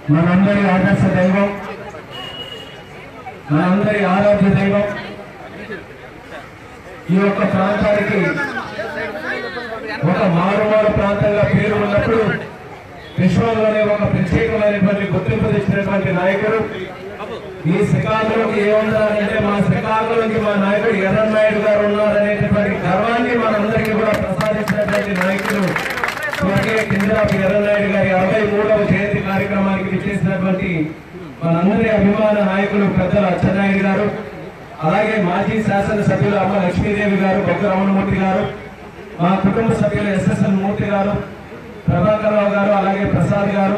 మనందరి ఆదర్శ దైవం మనందరి ఆరాధ్య దైవం ఈ యొక్క ప్రాంతానికి ఒక మారుమూల ప్రాంతంగా పేరు ఉన్నప్పుడు విశ్వంలోనే ఒక ప్రత్యేకమైనటువంటి గుర్తింపు తెచ్చినటువంటి నాయకుడు ఈ శ్రీకాకుళంకి ఏమున్నారంటే మా శ్రీకాకుళంకి మా నాయకుడు ఎర్రన్నాయుడు గారు ఉన్నారనేటటువంటి గర్వాన్ని మనందరికీ కూడా ప్రసాదించినటువంటి నాయకుడు స్వర్గీయ కిందరాపు ఎర్రన్నాయుడు గారి అరవై మూడవ జయంతి కార్యక్రమానికి విచ్చేసినటువంటి మనందరి అభిమాన నాయకులు పెద్దల అచ్చెన్నాయుడు గారు అలాగే మాజీ శాసనసభ్యులు అమ్మ లక్ష్మీదేవి గారు బొగ్గ రమణమూర్తి గారు మా కుటుంబ సభ్యులు ఎస్ఎస్ఎన్ మూర్తి గారు ప్రభాకర్ రావు గారు అలాగే ప్రసాద్ గారు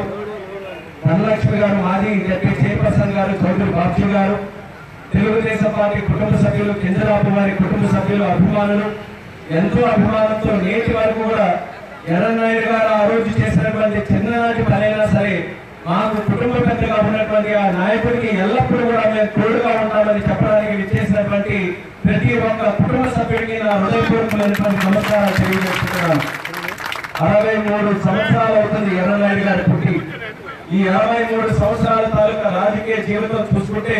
ధనలక్ష్మి గారు మాజీ డిప్యూటీ చైర్పర్సన్ గారు చౌదరి బాబ్జీ గారు తెలుగుదేశం పార్టీ కుటుంబ సభ్యులు కింజరాపు వారి కుటుంబ సభ్యులు అభిమానులు ఎంతో అభిమానంతో నేటి వరకు కూడా ఎర్రనాయుడు గారు ఆ రోజు చేసినటువంటి చిన్ననాటి పనైనా సరే మాకు కుటుంబ పెద్దగా ఉన్నటువంటి ఆ నాయకుడికి ఎల్లప్పుడూ కూడా మేము తోడుగా ఉంటామని చెప్పడానికి విచ్చేసినటువంటి ప్రతి ఒక్క కుటుంబ సభ్యుడికి నా హృదయపూర్వకమైనటువంటి నమస్కారాలు తెలియజేస్తున్నాను అరవై మూడు సంవత్సరాలు అవుతుంది ఎర్రనాయుడు గారి పుట్టి ఈ అరవై మూడు సంవత్సరాల తాలూకా రాజకీయ జీవితం చూసుకుంటే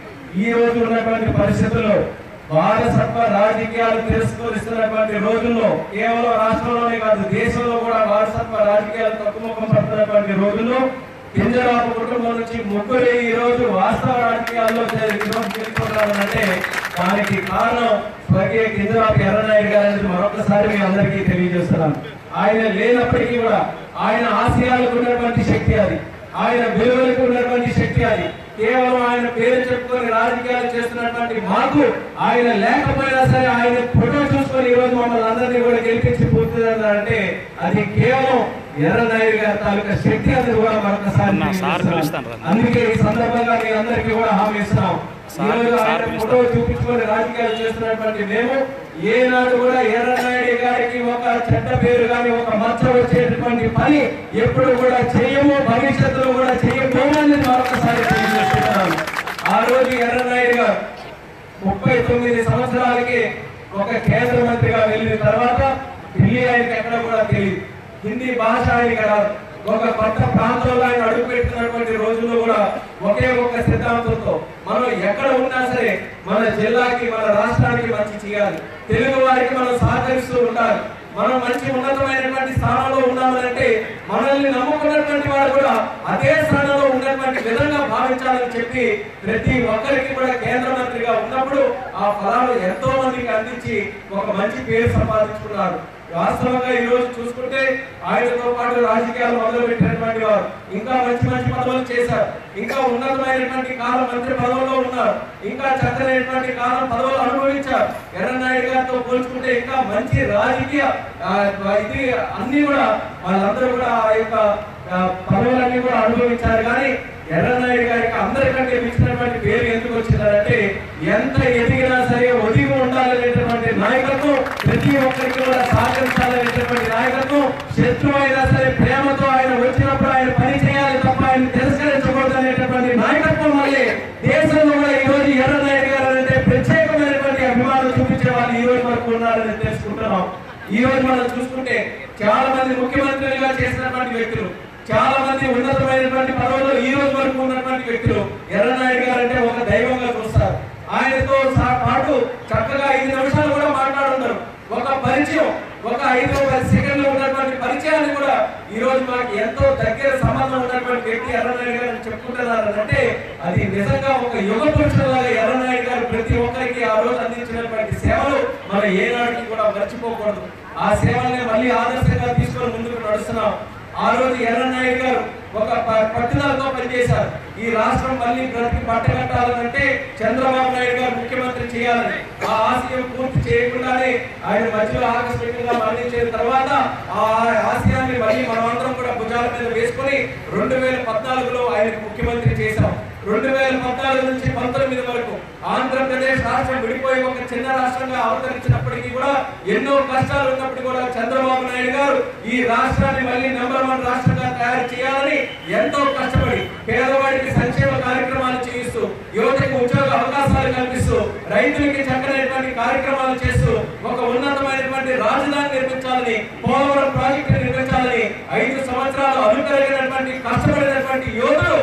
ఈ రోజు ఉన్నటువంటి పరిస్థితుల్లో వారసత్వ రాజకీయాలు తిరస్కరిస్తున్నటువంటి రోజుల్లో కేవలం రాష్ట్రంలోనే కాదు దేశంలో కూడా వారసత్వ రాజకీయాలు తక్కువముఖం పడుతున్నటువంటి రోజుల్లో కింజరాపు కుటుంబం నుంచి ముగ్గురు ఈ రోజు వాస్తవ రాజకీయాల్లో గెలుచుకుంటారంటే దానికి కారణం స్వర్గీయ కింజరాపు ఎర్రనాయుడు గారు అనేది మరొకసారి మీ అందరికీ తెలియజేస్తున్నాను ఆయన లేనప్పటికీ కూడా ఆయన ఆశయాలకు ఉన్నటువంటి శక్తి అది ఆయన విలువలకు ఉన్నటువంటి శక్తి అది కేవలం ఆయన పేరు చెప్పుకొని రాజకీయాలు చేస్తున్నటువంటి మాకు ఆయన లేకపోయినా సరే ఆయన ఫోటో చూసుకొని ఈ రోజు మమ్మల్ని అందరినీ కూడా గెలిపించి పూర్తిదంటే అది కేవలం ఎర్రనాయుడు గారి తాలూకా శక్తి అది కూడా మరొకసారి అన్నా, సార్ తెలియజేస్తున్నాను. పిలుస్తాను రా. అందుకే ఈ సందర్భంగా మీ అందరికీ కూడా హామీ ఇస్తున్నాం ఈ సార్- రోజు సార్ ఆయన పిలుస్తాను. ఫోటో చూపించుకొని రాజకీయాలు చేస్తున్నటువంటి మేము ఏనాడు కూడా ఎర్రనాయుడు గారికి ఒక చెడ్డ పేరు కానీ ఒక మచ్చ వచ్చేటటువంటి పని ఎప్పుడు కూడా చేయము భవిష్యత్తులో కూడా చేయబోమని మరొకసారి తెలియజేస్తున్నాను ఆ రోజు ఎర్రనాయుడు గారు ముప్పై తొమ్మిది సంవత్సరాలకి ఒక కేంద్ర మంత్రిగా వెళ్ళిన తర్వాత ఢిల్లీ ఆయనకి ఎక్కడ కూడా తెలియదు హిందీ భాష ఆయనకి రాదు ఒక కొత్త ప్రాంతంలో ఆయన అడుగుపెట్టినటువంటి రోజుల్లో కూడా ఒకే ఒక్క సిద్ధాంతంతో మనం ఎక్కడ ఉన్నా సరే మన జిల్లాకి మన రాష్ట్రానికి మంచి చేయాలి తెలుగు వారికి మనం సహకరిస్తూ ఉండాలి మనం మంచి ఉన్నతమైనటువంటి స్థానంలో ఉన్నామనంటే మనల్ని నమ్ముకున్నటువంటి వారు కూడా అదే స్థానంలో ఉన్నటువంటి విధంగా భావించాలని చెప్పి ప్రతి ఒక్కరికి కూడా కేంద్ర మంత్రిగా ఉన్నప్పుడు ఆ ఫలాలు ఎంతో మందికి అందించి ఒక మంచి పేరు సంపాదించుకున్నారు వాస్తవంగా ఈ రోజు చూసుకుంటే ఆయనతో పాటు రాజకీయాలు మొదలు పెట్టినటువంటి వారు ఇంకా మంచి మంచి పదవులు చేశారు ఇంకా ఉన్నతమైనటువంటి కాలం మంత్రి పదవుల్లో ఉన్నారు ఇంకా చక్కనైనటువంటి కాలం పదవులు అనుభవించారు ఎర్రనాయుడు గారితో పోల్చుకుంటే ఇంకా మంచి రాజకీయ ఆ, ఇది అన్ని కూడా వాళ్ళందరూ కూడా ఆ యొక్క ఆ, పదవులన్నీ కూడా అనుభవించారు కానీ ఎర్రనాయుడు గారికి అందరికంటే మించినటువంటి పేరు ఎందుకు వచ్చిందంటే ఎంత ఎదిగినా సరే ఒదిగి ఉండాలనేటటువంటి నాయకత్వం ప్రతి ఒక్కరికి కూడా సహకరించాలనేటటువంటి నాయకత్వం శత్రువు అయినా సరే ప్రేమతో ఆయన వచ్చినప్పుడు ఆయన పని చేయాలి తప్ప ఆయన తిరస్కరించకూడదు అనేటటువంటి నాయకత్వం వల్లే దేశంలో కూడా ఈ రోజు ఎర్రనాయుడు గారు అంటే ప్రత్యేకమైనటువంటి అభిమానం చూపించే వాళ్ళు ఈ రోజు వరకు ఉన్నారని తెలుసుకుంటున్నాం ఈ రోజు మనం చూసుకుంటే చాలా మంది ముఖ్యమంత్రులుగా చేసినటువంటి వ్యక్తులు చాలా మంది ఉన్నతమైనటువంటి పదవుల్లో ఈ రోజు వరకు ఉన్నటువంటి వ్యక్తులు ఎర్రనాయుడు గారు అంటే ఒక దైవంగా చూస్తారు ఆయనతో సా- పాటు చక్కగా ఐదు నిమిషాలు కూడా మాట్లాడుతున్నారు ఒక పరిచయం ఒక ఐదు పది సెకండ్లు ఉన్నటువంటి పరిచయాన్ని కూడా ఈ రోజు మాకు ఎంతో దగ్గర సంబంధం ఉన్నటువంటి వ్యక్తి ఎర్రనాయుడు గారు అని చెప్పుకుంటున్నారు అంటే అది నిజంగా ఒక యుగ పురుషులాగా ఎర్రనాయుడు గారు ప్రతి ఒక్కరికి ఆ రోజు అందించినటువంటి సేవలు మన ఏనాటికి కూడా మర్చిపోకూడదు ఆ సేవల్ని మళ్ళీ ఆదర్శంగా తీసుకొని ముందుకు నడుస్తున్నాం ఆ రోజు ఎర్రనాయుడు గారు ఒక ప- పట్టుదలతో పనిచేశారు ఈ రాష్ట్రం మళ్ళీ బ్రతికి పట్టగట్టాలనంటే చంద్రబాబు నాయుడు గారు ముఖ్యమంత్రి చేయాలని ఆ ఆశయం పూర్తి చేయకుండానే ఆయన మధ్యలో ఆకస్మికంగా మరణించిన తర్వాత ఆ ఆశయాన్ని మళ్ళీ మనమందరం కూడా భుజాల మీద వేసుకొని రెండు వేల పద్నాలుగులో ఆయన ముఖ్యమంత్రి చేశాం రెండు వేల పద్నాలుగు నుంచి పంతొమ్మిది వరకు ఆంధ్రప్రదేశ్ రాష్ట్రం విడిపోయి ఒక చిన్న రాష్ట్రంగా అవతరించినప్పటికీ కూడా ఎన్నో కష్టాలు ఉన్నప్పుడు కూడా చంద్రబాబు నాయుడు గారు ఈ రాష్ట్రాన్ని మళ్ళీ నెంబర్ వన్ రాష్ట్రంగా తయారు చేయాలని ఎంతో కష్టపడి పేదవాడికి సంక్షేమ కార్యక్రమాలు చేయిస్తూ యువతకు ఉద్యోగ అవకాశాలు కల్పిస్తూ రైతులకి చక్కనైనటువంటి కార్యక్రమాలు చేస్తూ ఒక ఉన్నతమైనటువంటి రాజధాని నిర్మించాలని పోలవరం ప్రాజెక్టు నిర్మించాలని ఐదు సంవత్సరాలు అనుకరిగినటువంటి కష్టపడినటువంటి యోధులు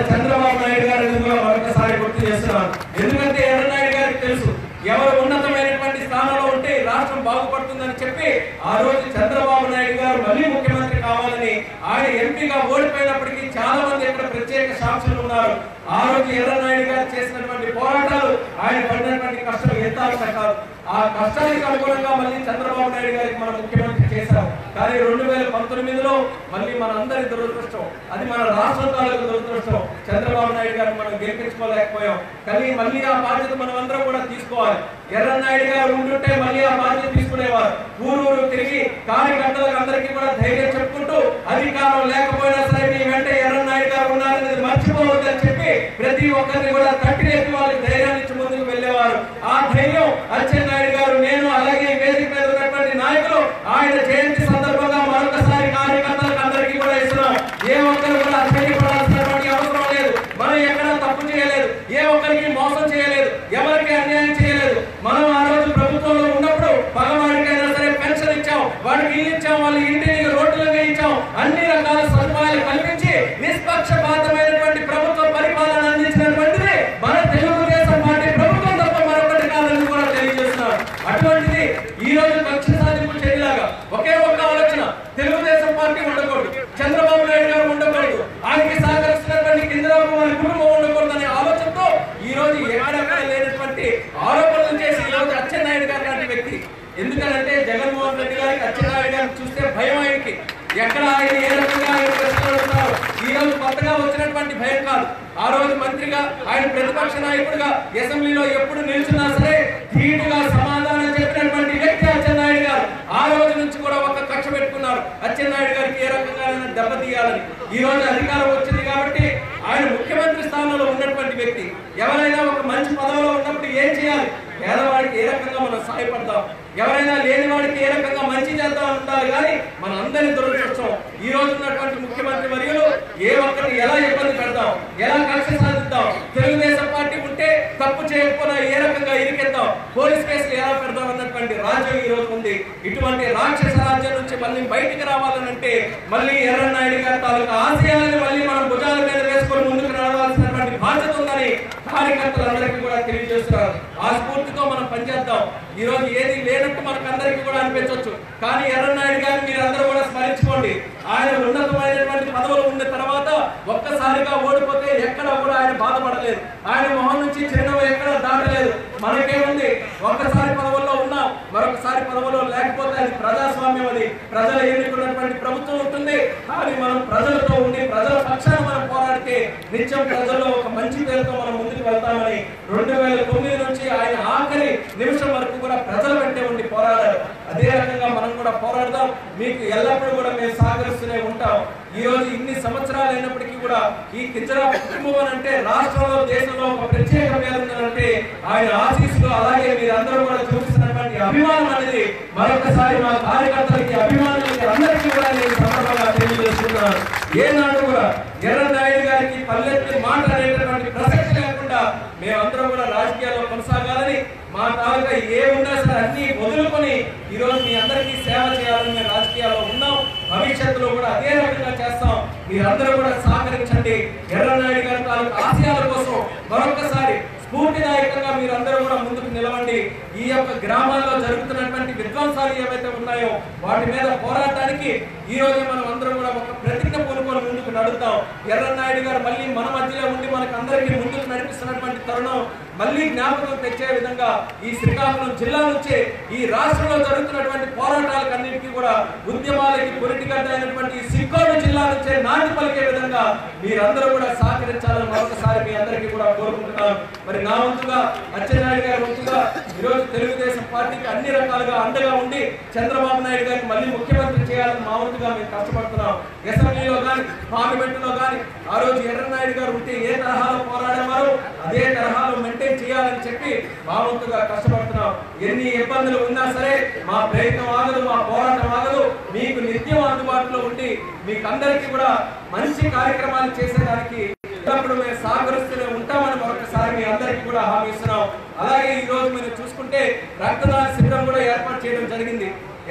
చంద్రబాబు నాయుడు గారిని కూడా మరొకసారి గుర్తు చేస్తున్నాను ఎందుకంటే ఎర్రనాయుడు గారికి తెలుసు ఎవరు ఉన్నతమైనటువంటి స్థానంలో ఉంటే ఈ రాష్ట్రం బాగుపడుతుందని చెప్పి ఆ రోజు చంద్రబాబు నాయుడు గారు మళ్ళీ ముఖ్యమంత్రి కావాలని ఆయన ఎంపీగా ఓడిపోయినప్పటికీ చాలా మంది ఇక్కడ ప్రత్యేక సాక్షులు ఉన్నారు ఆ రోజు ఎర్రనాయుడు గారు చేసినటువంటి పోరాటాలు ఆయన పడినటువంటి కష్టం ఎంత అంత కాదు ఆ కష్టానికి అనుగుణంగా మళ్ళీ చంద్రబాబు నాయుడు గారికి మనం ముఖ్యమంత్రి చేశాం కానీ రెండు వేల పంతొమ్మిదిలో మళ్ళీ మన అందరి దురదృష్టం అది మన రాష్ట్రం తాలూకు దురదృష్టం చంద్రబాబు నాయుడు గారిని మనం గెలిపించుకోలేకపోయాం కానీ మళ్ళీ ఆ బాధ్యత మనం అందరం కూడా తీసుకోవాలి ఎర్రనాయుడు గారు ఉండుంటే మళ్ళీ ఆ బాధ్యత తీసుకునేవారు ఊరు ఊరు తిరిగి కార్యకర్తలకు అందరికీ కూడా ధైర్యం చెప్పుకుంటూ అధికారం లేకపోయినా సరే మీ వెంట ఎర్రనాయుడు గారు ఉన్నారనేది మర్చిపోవద్దని చెప్పి ప్రతి ఒక్కరిని కూడా తట్టి లేపి వాళ్ళకి ధైర్యాన్ని ఇచ్చి ముందుకు వెళ్ళేవారు ఆ ధైర్యం అచ్చెన్నాయుడు గారు నేను అలాగే ఈ వేదిక మీద ఉన్నటువంటి నాయకులు ఆయన జయంతి సందర్భంగా మరొకసారి కార్యకర్తలకు అందరికీ కూడా ఇస్తున్నాం ఏ ఒక్కరు కూడా అసహ్యపడాల్సినటువంటి అవసరం లేదు మనం ఎక్కడ తప్పు చేయలేదు ఏ ఒక్కరికి మోసం చేయలేదు ఎవరికి అన్యాయం చేయలేదు మనం ఆ రోజు ప్రభుత్వంలో ఉన్నప్పుడు పగవాడికైనా సరే పెన్షన్ ఇచ్చాం వాడికి ఇల్లు ఇచ్చాం వాళ్ళ ఇంటిని రోడ్లుగా ఇచ్చాం అన్ని రకాల సదుపాయాలు కల్పించి నిష్పక్షపాతమైనటువంటి ప్రభుత్వ పరిపాలన అందించినటువంటిది మన తెలుగుదేశం పార్టీ ప్రభుత్వం తప్ప మరొకటి కాదని కూడా తెలియజేస్తున్నారు అటువంటిది ఈ రోజు కక్ష సాధింపు చర్యలాగా ఒకే ఒక్క ఆలోచన తెలుగుదేశం పార్టీ ఉండకూడదు చంద్రబాబు నాయుడు గారు ఉండకూడదు ఆయనకి సహకరిస్తున్నటువంటి కిందరాబు వారి కుటుంబం ఉండకూడదు అనే ఆలోచనతో ఈ రోజు ఎక్కడెక్కడ లేనటువంటి ఆరోపణలు చేసి ఈ రోజు అచ్చెన్నాయుడు గారు లాంటి వ్యక్తి ఎందుకంటే జగన్మోహన్ రెడ్డి గారికి అచ్చెన్నాయుడు గారిని చూస్తే భయం ఆయనకి ఎక్కడ ఆయన ఏ రకంగా ఆయన ప్రశ్నలు ఈ రోజు కొత్తగా వచ్చినటువంటి భయం కాదు ఆ రోజు మంత్రిగా ఆయన ప్రతిపక్ష నాయకుడిగా అసెంబ్లీలో ఎప్పుడు నిల్చున్నా సరే ధీటుగా సమాధానం చెప్పినటువంటి వ్యక్తి అచ్చెన్నాయుడు గారు ఆ రోజు నుంచి కూడా ఒక కక్ష పెట్టుకున్నారు అచ్చెన్నాయుడు గారికి ఏ రకంగా దెబ్బతీయాలని ఈ రోజు అధికారం వచ్చింది కాబట్టి ఆయన ముఖ్యమంత్రి స్థానంలో ఉన్నటువంటి వ్యక్తి ఎవరైనా ఒక మంచి పదవిలో ఉన్నప్పుడు ఏం చేయాలి పేదవాడికి ఏ రకంగా మనం సహాయపడతాం ఎవరైనా లేని వాడికి ఏ రకంగా మంచి చేద్దాం ఉండాలి కానీ మన అందరి దురదృష్టం ఈ రోజు ఉన్నటువంటి ముఖ్యమంత్రి వర్యులు ఏ ఒక్కరిని ఎలా ఇబ్బంది పెడతాం ఎలా కక్ష సాధిద్దాం తెలుగుదేశం పార్టీ ఉంటే తప్పు చేయకపోయినా ఏ రకంగా ఇరికెత్తాం పోలీస్ కేసులు ఎలా పెడదాం అన్నటువంటి రాజ్యం ఈ రోజు ఉంది ఇటువంటి రాక్షస రాజ్యం నుంచి మళ్ళీ బయటికి రావాలనంటే మళ్ళీ ఎర్రనాయుడు గారి తాలూకా ఆశయాలను మళ్ళీ మనం భుజాల మీద వేసుకొని ముందుకు రావాల్సినటువంటి బాధ్యత ఉందని కార్యకర్తలందరికీ కూడా తెలియజేస్తున్నారు ఆ స్ఫూర్తితో మనం పనిచేద్దాం ఈ రోజు ఏది లేనట్టు మనకు అందరికీ కూడా అనిపించవచ్చు కానీ ఎర్రనాయుడు గారిని మీరు అందరూ కూడా స్మరించుకోండి ఆయన ఉన్నతమైనటువంటి పదవులు ఉన్న తర్వాత ఒక్కసారిగా ఓడిపోతే ఎక్కడ కూడా ఆయన బాధపడలేదు ఆయన మొహం నుంచి చిరునవ్వు ఎక్కడ దాటలేదు మనకేముంది ఒక్కసారి పదవుల్లో ఉన్నాం మరొకసారి పదవుల్లో లేకపోతే అది ప్రజాస్వామ్యం అది ప్రజలు ఎన్నుకున్నటువంటి ప్రభుత్వం ఉంటుంది కానీ మనం ప్రజలతో ఉండి ప్రజల పక్షాన మనం పోరాడితే నిత్యం ప్రజల్లో ఒక మంచి పేరుతో మనం ముందుకు వెళ్తామని రెండు వేల తొమ్మిది నుంచి ఆయన ఆఖరి నిమిషం వరకు కూడా ప్రజల వెంటే ఉండి పోరాడారు అదే రకంగా మనం కూడా పోరాడదాం మీకు ఎల్లప్పుడూ కూడా మేము సహకరిస్తూనే ఉంటాం ఈ రోజు ఇన్ని సంవత్సరాలు అయినప్పటికీ కూడా ఈ కింజరా కుటుంబం అని అంటే రాష్ట్రంలో దేశంలో ఒక ప్రత్యేక పేరు ఉందంటే ఆయన ఆశీస్సులు అలాగే మీరందరూ కూడా చూపిస్తున్నటువంటి అభిమానం అనేది మరొకసారి మా కార్యకర్తలకి అభిమానులకి అందరికీ కూడా నేను సందర్భంగా తెలియజేస్తున్నాను ఏనాడు కూడా ఎర్ర నాయుడు గారికి పల్లెత్తి మాట అనేటటువంటి ప్రసక్తి లేకుండా మేమందరం కూడా రాజకీయాల్లో కొనసాగాలని మా తాలూకా ఏ ఉన్నా సరే అన్ని వదులుకొని ఈ రోజు మీ అందరికీ సేవ చేయాలని మేము రాజకీయాల్లో ఉన్నాం భవిష్యత్తులో కూడా అదే రకంగా చేస్తాం మీరందరూ కూడా సహకరించండి ఎర్రనాయుడు గారి తాలూకా ఆశయాల కోసం మరొకసారి స్ఫూర్తిదాయకంగా మీరందరూ కూడా ముందుకు నిలవండి ఈ యొక్క గ్రామాల్లో జరుగుతున్నటువంటి విధ్వంసాలు ఏవైతే ఉన్నాయో వాటి మీద పోరాటానికి ఈ రోజు మనం అందరం కూడా ఒక ప్రతిజ్ఞ పూనుకొని ముందుకు నడుద్దాం ఎర్రనాయుడు గారు మళ్ళీ మన మధ్యలో ఉండి మనకు అందరికీ ముందుకు నడిపిస్తున్నటువంటి తరుణం మళ్ళీ జ్ఞాపకం తెచ్చే విధంగా ఈ శ్రీకాకుళం జిల్లా నుంచే ఈ రాష్ట్రంలో జరుగుతున్నటువంటి పోరాటాలకు అన్నిటికీ కూడా ఉద్యమాలకి పొలిటికల్ అయినటువంటి ఈ శ్రీకాకుళం జిల్లా నుంచే నాటి పలికే విధంగా మీరందరూ కూడా సహకరించాలని మరొకసారి మీ అందరికీ కూడా కోరుకుంటున్నాను మరి నా వంతుగా అచ్చెన్నాయుడు గారి వంతుగా ఈరోజు తెలుగుదేశం పార్టీకి అన్ని రకాలుగా అండగా ఉండి చంద్రబాబు నాయుడు గారిని మళ్ళీ ముఖ్యమంత్రి చేయాలని మా వంతుగా మేము కష్టపడుతున్నాం అసెంబ్లీలో కానీ పార్లమెంట్ లో కానీ ఆ రోజు ఎర్రనాయుడు గారు ఉంటే ఏ తరహాలో పోరాడేవారో అదే తరహాలో మెయింటైన్ చేయాలని చెప్పి మా వంతుగా కష్టపడుతున్నాం ఎన్ని ఇబ్బందులు ఉన్నా సరే మా ప్రయత్నం ఆగదు మా పోరాటం ఆగదు మీకు నిత్యం అందుబాటులో ఉండి మీకు అందరికీ కూడా మంచి కార్యక్రమాలు చేసేదానికి ఎల్లప్పుడూ మేము సహకరిస్తూనే ఉంటామని మరొకసారి మీ అందరికీ కూడా హామీ ఇస్తున్నాం అలాగే ఈ రోజు మీరు చూసుకుంటే రక్తదాన శిబిరం కూడా ఏర్పాటు చేయడం జరిగింది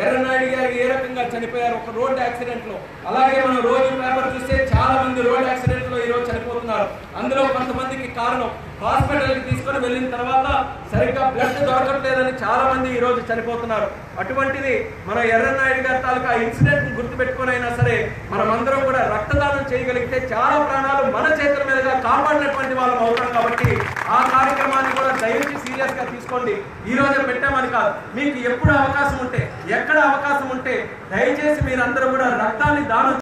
ఎర్రనాయుడు గారు ఏ రకంగా చనిపోయారు ఒక రోడ్ యాక్సిడెంట్ లో అలాగే మనం రోజు పేపర్ చూస్తే చాలా మంది రోడ్ యాక్సిడెంట్ లో ఈ రోజు చనిపోతున్నారు అందులో కొంతమందికి కారణం హాస్పిటల్ కి తీసుకొని వెళ్ళిన తర్వాత సరిగ్గా బ్లడ్ దొరకట్లేదని చాలా మంది ఈ రోజు చనిపోతున్నారు అటువంటిది మన ఎర్రనాయుడు గారి తాలూకా ఇన్సిడెంట్ గుర్తు పెట్టుకొని అయినా సరే మనం అందరం కూడా రక్తదానం చేయగలిగితే చాలా ప్రాణాలు మన చేతుల మీదుగా కాపాడినటువంటి వాళ్ళం అవుతాం కాబట్టి ఆ కార్యక్రమాన్ని కూడా దయచేసి సీరియస్ గా తీసుకోండి ఈ రోజే పెట్టామని కాదు మీకు ఎప్పుడు అవకాశం ఉంటే ఎక్కడ అవకాశం ఉంటే దయచేసి మీరందరూ కూడా రక్తాన్ని దానం